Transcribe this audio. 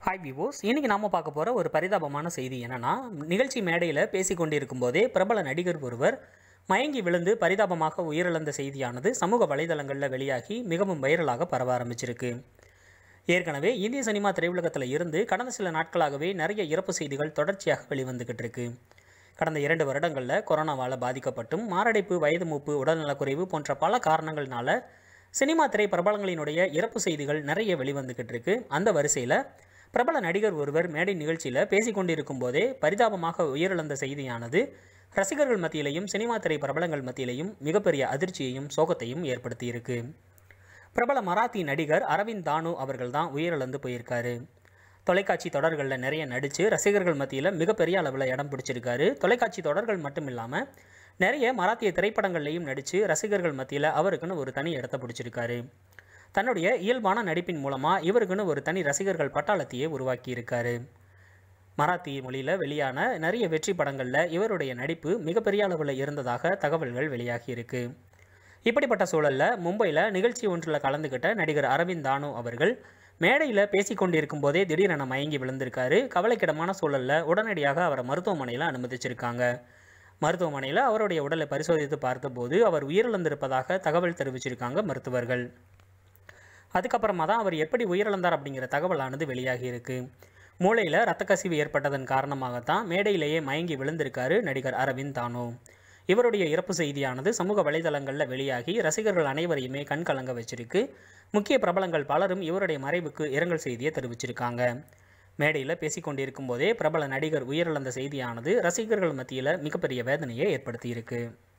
hi விவோஸ் இன்னைக்கு நாம பார்க்க போற ஒரு பரிதாபமான செய்தி என்னன்னா நிகழ்ச்சி மேடையில் பேசிக்கொண்டிருக்கும் போதே பிரபல நடிகர் ஒருவர் மயங்கி விழுந்து பரிதாபமாக உயிரிழந்த செய்தியானது சமூக வலைதளங்களில் வெளியாகி மிகவும் வைரலாக பரவ ஆரம்பிச்சிருக்கு ஏற்கனவே இந்திய சினிமா திரையுலகத்தில் இருந்து கடந்த சில நாட்களாகவே நிறைய இறப்பு செய்திகள் தொடர்ச்சியாக வெளிவந்துகிட்டு இருக்கு கடந்த இரண்டு வருடங்களில் கொரோனாவால் பாதிக்கப்பட்டும் மாரடைப்பு வயது மூப்பு உடல்நலக்குறைவு போன்ற பல காரணங்கள்னால சினிமா திரை பிரபலங்களினுடைய இறப்பு செய்திகள் நிறைய வெளிவந்துகிட்டு இருக்கு அந்த வரிசையில் பிரபல நடிகர் ஒருவர் மேடை நிகழ்ச்சியில் பேசிக்கொண்டிருக்கும் போதே பரிதாபமாக உயிரிழந்த செய்தியானது ரசிகர்கள் மத்தியிலையும் சினிமா திரை பிரபலங்கள் மத்தியிலையும் மிகப்பெரிய அதிர்ச்சியையும் சோகத்தையும் ஏற்படுத்தியிருக்கு பிரபல மராத்தி நடிகர் அரவிந்த் தானு அவர்கள் தான் உயிரிழந்து போயிருக்காரு தொலைக்காட்சி தொடர்களில் நிறைய நடித்து ரசிகர்கள் மத்தியில் மிகப்பெரிய அளவில் இடம் பிடிச்சிருக்காரு தொலைக்காட்சி தொடர்கள் மட்டும் இல்லாமல் நிறைய மராத்திய திரைப்படங்கள்லையும் நடித்து ரசிகர்கள் மத்தியில் அவருக்குன்னு ஒரு தனி இடத்த பிடிச்சிருக்காரு தன்னுடைய இயல்பான நடிப்பின் மூலமாக இவருக்குன்னு ஒரு தனி ரசிகர்கள் பட்டாளத்தையே உருவாக்கி இருக்காரு மராத்தி மொழியில் வெளியான நிறைய வெற்றி படங்களில் இவருடைய நடிப்பு மிகப்பெரிய அளவில் இருந்ததாக தகவல்கள் வெளியாகி இருக்கு இப்படிப்பட்ட சூழலில் மும்பையில் நிகழ்ச்சி ஒன்றில் கலந்துக்கிட்ட நடிகர் அரவிந்த் தானு அவர்கள் மேடையில் பேசிக்கொண்டிருக்கும் போதே திடீரென மயங்கி விழுந்திருக்காரு கவலைக்கிடமான சூழலில் உடனடியாக அவரை மருத்துவமனையில் அனுமதிச்சிருக்காங்க மருத்துவமனையில் அவருடைய உடலை பரிசோதித்து பார்த்தபோது அவர் உயிரிழந்திருப்பதாக தகவல் தெரிவிச்சிருக்காங்க மருத்துவர்கள் அதுக்கப்புறமா தான் அவர் எப்படி உயிரிழந்தார் அப்படிங்கிற தகவலானது வெளியாகி இருக்கு மூளையில் ரத்த கசிவு ஏற்பட்டதன் காரணமாகத்தான் மேடையிலேயே மயங்கி விழுந்திருக்காரு நடிகர் அரவிந்த் தானு இவருடைய இறப்பு செய்தியானது சமூக வலைதளங்களில் வெளியாகி ரசிகர்கள் அனைவரையுமே கண் கலங்க வச்சிருக்கு முக்கிய பிரபலங்கள் பலரும் இவருடைய மறைவுக்கு இரங்கல் செய்தியை தெரிவிச்சிருக்காங்க மேடையில் பேசிக்கொண்டிருக்கும் போதே பிரபல நடிகர் உயிரிழந்த செய்தியானது ரசிகர்கள் மத்தியில் மிகப்பெரிய வேதனையை ஏற்படுத்தியிருக்கு